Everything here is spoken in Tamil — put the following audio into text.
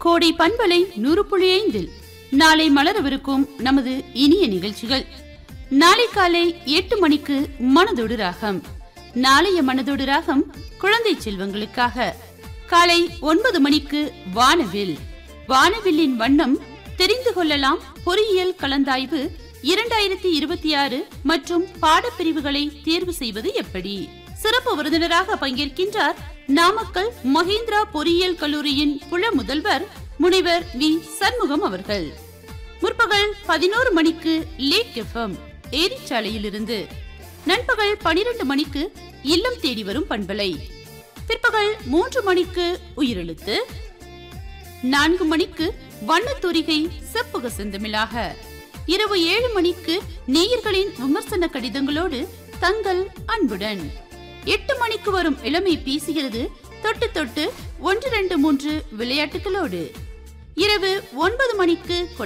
கோடை பண்பலை நூறு புள்ளி ஐந்தில் நாளை மலரவிருக்கும் நமது இனிய நிகழ்ச்சிகள் நாளை காலை எட்டு மணிக்கு மனதொடு ராகம் நாளைய மனதொடு ராகம் குழந்தை செல்வங்களுக்காக காலை ஒன்பது மணிக்கு வானவில் வானவில்லின் வண்ணம் தெரிந்து கொள்ளலாம் பொறியியல் கலந்தாய்வு இரண்டாயிரத்தி இருபத்தி ஆறு மற்றும் பாடப்பிரிவுகளை தேர்வு செய்வது எப்படி சிறப்பு விருந்தினராக பங்கேற்கின்றார் நாமக்கல் மஹிந்திரா பொறியியல் கல்லூரியின் புல முதல்வர் முனைவர் வி சண்முகம் அவர்கள் முற்பகல் பதினோரு மணிக்கு லேக் எஃப்எம் ஏரிச்சாலையிலிருந்து நண்பகல் பனிரெண்டு மணிக்கு இல்லம் தேடி வரும் பண்பலை பிற்பகல் மூன்று மணிக்கு உயிரெழுத்து நான்கு மணிக்கு வண்ணத்தூரிகை செப்புக செந்தமிழாக இரவு ஏழு மணிக்கு நேயர்களின் விமர்சன கடிதங்களோடு தங்கள் அன்புடன் எட்டு மணிக்கு வரும் இளமை பேசுகிறது தொட்டு தொட்டு ஒன்று ரெண்டு மூன்று விளையாட்டுகளோடு இரவு ஒன்பது மணிக்கு